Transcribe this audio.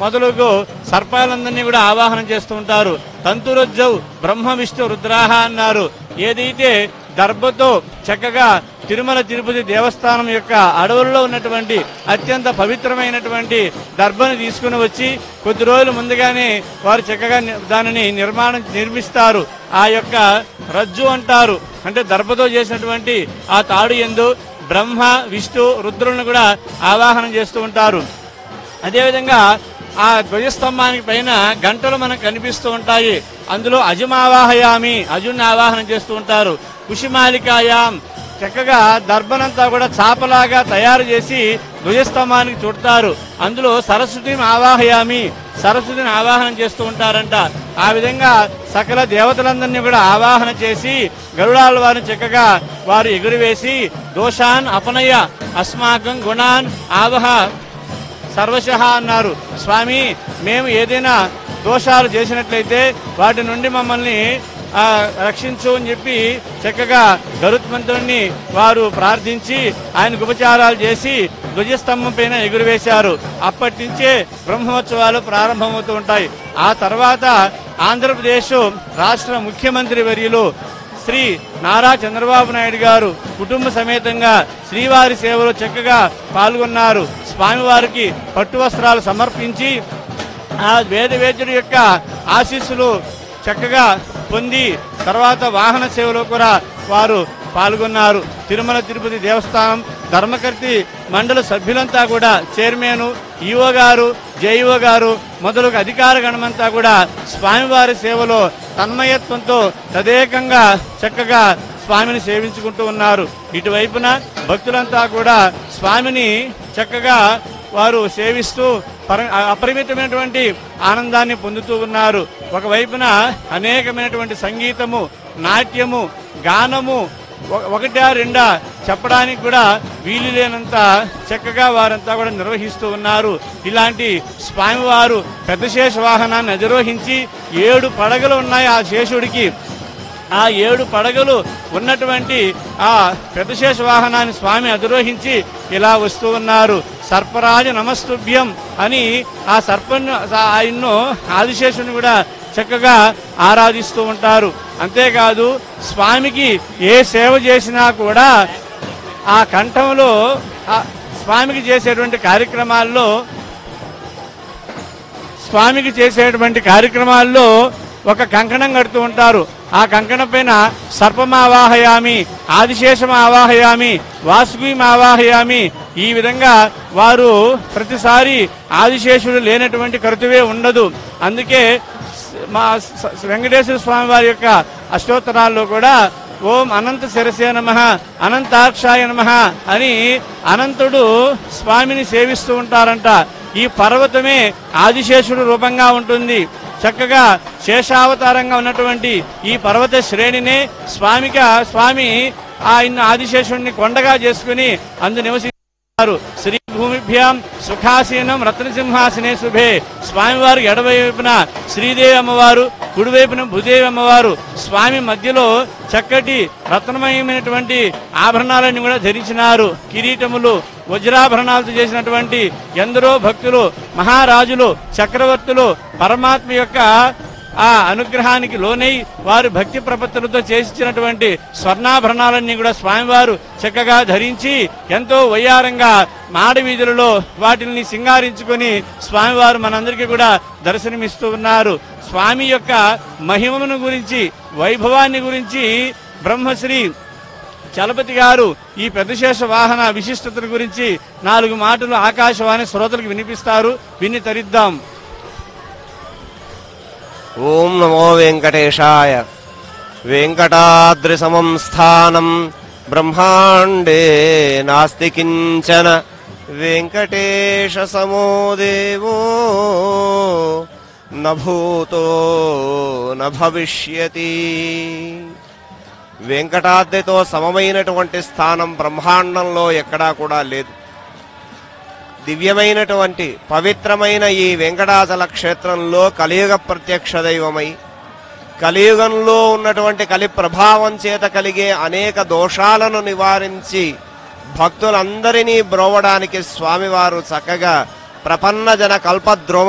మొదలుగు సర్పాలందరినీ కూడా ఆవాహనం చేస్తూ ఉంటారు తంతురజ్జౌ బ్రహ్మ విష్ణు రుద్రాహ అన్నారు ఏదైతే దర్భతో చక్కగా తిరుమల తిరుపతి దేవస్థానం యొక్క అడవుల్లో ఉన్నటువంటి అత్యంత పవిత్రమైనటువంటి దర్భను తీసుకుని వచ్చి కొద్ది రోజులు ముందుగానే వారు చక్కగా ని- దానిని నిర్మాణం నిర్మిస్తారు ఆ యొక్క రజ్జు అంటారు అంటే దర్భతో చేసినటువంటి ఆ తాడు ఎందు బ్రహ్మ విష్ణు రుద్రులను కూడా ఆవాహనం చేస్తూ ఉంటారు అదేవిధంగా ఆ ధ్వజస్తంభానికి పైన గంటలు మనకు కనిపిస్తూ ఉంటాయి అందులో అజమావాహయామి అజుని ఆవాహనం చేస్తూ ఉంటారు కుషిమాలికాయాం చక్కగా దర్భనంతా కూడా చాపలాగా తయారు చేసి ధ్వజస్తంభానికి చుడతారు అందులో సరస్వతిని ఆవాహయామి సరస్వతిని ఆవాహనం చేస్తూ ఉంటారంట ఆ విధంగా సకల దేవతలందరినీ కూడా ఆవాహన చేసి గరుడాల వారిని చక్కగా వారు ఎగురువేసి దోషాన్ అపనయ అస్మాకం గుణాన్ ఆవహ సర్వశః అన్నారు స్వామి మేము ఏదైనా దోషాలు చేసినట్లయితే వాటి నుండి మమ్మల్ని ఆ, రక్షించు అని చెప్పి చక్కగా గరుత్మంతుడిని వారు ప్రార్థించి ఆయనకు ఉపచారాలు చేసి ధ్వజస్తంభం పైన ఎగురవేశారు అప్పటి నుంచే బ్రహ్మోత్సవాలు ప్రారంభమవుతూ ఉంటాయి ఆ తర్వాత ఆంధ్రప్రదేశ్ రాష్ట్ర ముఖ్యమంత్రి వర్యులు శ్రీ నారా చంద్రబాబు నాయుడు గారు కుటుంబ సమేతంగా శ్రీవారి సేవలో చక్కగా పాల్గొన్నారు స్వామివారికి పట్టు వస్త్రాలు సమర్పించి ఆ వేదవేద్యుడి యొక్క ఆశీస్సులు చక్కగా పొంది తర్వాత వాహన సేవలో కూడా వారు పాల్గొన్నారు తిరుమల తిరుపతి దేవస్థానం ధర్మకర్తి మండలి సభ్యులంతా కూడా చైర్మన్ ఈఓ గారు జేఈఓ గారు మొదలగు అధికార గణమంతా కూడా స్వామివారి సేవలో తన్మయత్వంతో తదేకంగా చక్కగా స్వామిని సేవించుకుంటూ ఉన్నారు ఇటువైపున భక్తులంతా కూడా స్వామిని చక్కగా వారు సేవిస్తూ పర అపరిమితమైనటువంటి ఆనందాన్ని పొందుతూ ఉన్నారు ఒకవైపున అనేకమైనటువంటి సంగీతము నాట్యము గానము ఒక- ఒకటా రెండా చెప్పడానికి కూడా వీలు లేనంత చక్కగా వారంతా కూడా నిర్వహిస్తూ ఉన్నారు ఇలాంటి స్వామివారు పెద్ద శేష వాహనాన్ని అధిరోహించి ఏడు పడగలు ఉన్నాయి ఆ శేషుడికి ఆ ఏడు పడగలు ఉన్నటువంటి ఆ పెద్దశేష వాహనాన్ని స్వామి అధిరోహించి ఇలా వస్తూ ఉన్నారు సర్పరాజ నమస్తుభ్యం అని ఆ సర్పను ఆయన్ను ఆదిశేషుని కూడా చక్కగా ఆరాధిస్తూ ఉంటారు అంతేకాదు స్వామికి ఏ సేవ చేసినా కూడా ఆ కంఠంలో ఆ స్వామికి చేసేటువంటి కార్యక్రమాల్లో స్వామికి చేసేటువంటి కార్యక్రమాల్లో ఒక కంకణం కడుతూ ఉంటారు ఆ కంకణం పైన సర్పమావాహయామి ఆదిశేషం ఆవాహయామి వాసుకీం ఆవాహయామి ఈ విధంగా వారు ప్రతిసారి ఆదిశేషుడు లేనటువంటి కరుతువే ఉండదు అందుకే మా స- వెంకటేశ్వర స్వామి వారి యొక్క అష్టోత్తరాల్లో కూడా ఓం అనంత శిరసే నమ అనంతాక్షాయ నమ అని అనంతుడు స్వామిని సేవిస్తూ ఉంటారంట ఈ పర్వతమే ఆదిశేషుడు రూపంగా ఉంటుంది చక్కగా శేషావతారంగా ఉన్నటువంటి ఈ పర్వత శ్రేణినే స్వామిక స్వామి ఆయన ఆదిశేషుడిని కొండగా చేసుకుని అందు నివసి వారు శ్రీ భూమిభ్యాం సుఖాసీనం రత్నసింహాసనే శుభే స్వామివారు ఎడవైపున శ్రీదేవి అమ్మవారు కుడివైపున భూదేవి అమ్మవారు స్వామి మధ్యలో చక్కటి రత్నమయమైనటువంటి ఆభరణాలన్నీ కూడా ధరించినారు కిరీటములు వజ్రాభరణాలతో చేసినటువంటి ఎందరో భక్తులు మహారాజులు చక్రవర్తులు పరమాత్మ యొక్క ఆ అనుగ్రహానికి లోనై వారు భక్తి ప్రపత్తులతో చేసిచ్చినటువంటి స్వర్ణాభరణాలన్నీ కూడా స్వామివారు చక్కగా ధరించి ఎంతో వయ్యారంగా మాడ వీధులలో వాటిని సింగారించుకొని స్వామివారు మనందరికీ కూడా దర్శనమిస్తూ ఉన్నారు స్వామి యొక్క మహిమను గురించి వైభవాన్ని గురించి బ్రహ్మశ్రీ చలపతి గారు ఈ పెద్దశేష వాహన విశిష్టతల గురించి నాలుగు మాటలు ఆకాశవాణి శ్రోతలకు వినిపిస్తారు విని తరిద్దాం ఓం నమో వెంకటేశాయ వెంకటాద్రిసమం స్థానం బ్రహ్మాండే నాస్తి కించన వెంకటేశ సమో దేవో నభూతో నభవిష్యతి వెంకటాద్రితో సమమైనటువంటి స్థానం బ్రహ్మాండంలో ఎక్కడా కూడా లేదు దివ్యమైనటువంటి పవిత్రమైన ఈ వెంకటాచల క్షేత్రంలో కలియుగ ప్రత్యక్ష దైవమై కలియుగంలో ఉన్నటువంటి కలి ప్రభావం చేత కలిగే అనేక దోషాలను నివారించి భక్తులందరినీ బ్రోవడానికి స్వామివారు చక్కగా ప్రపన్న జన కల్పద్రోమ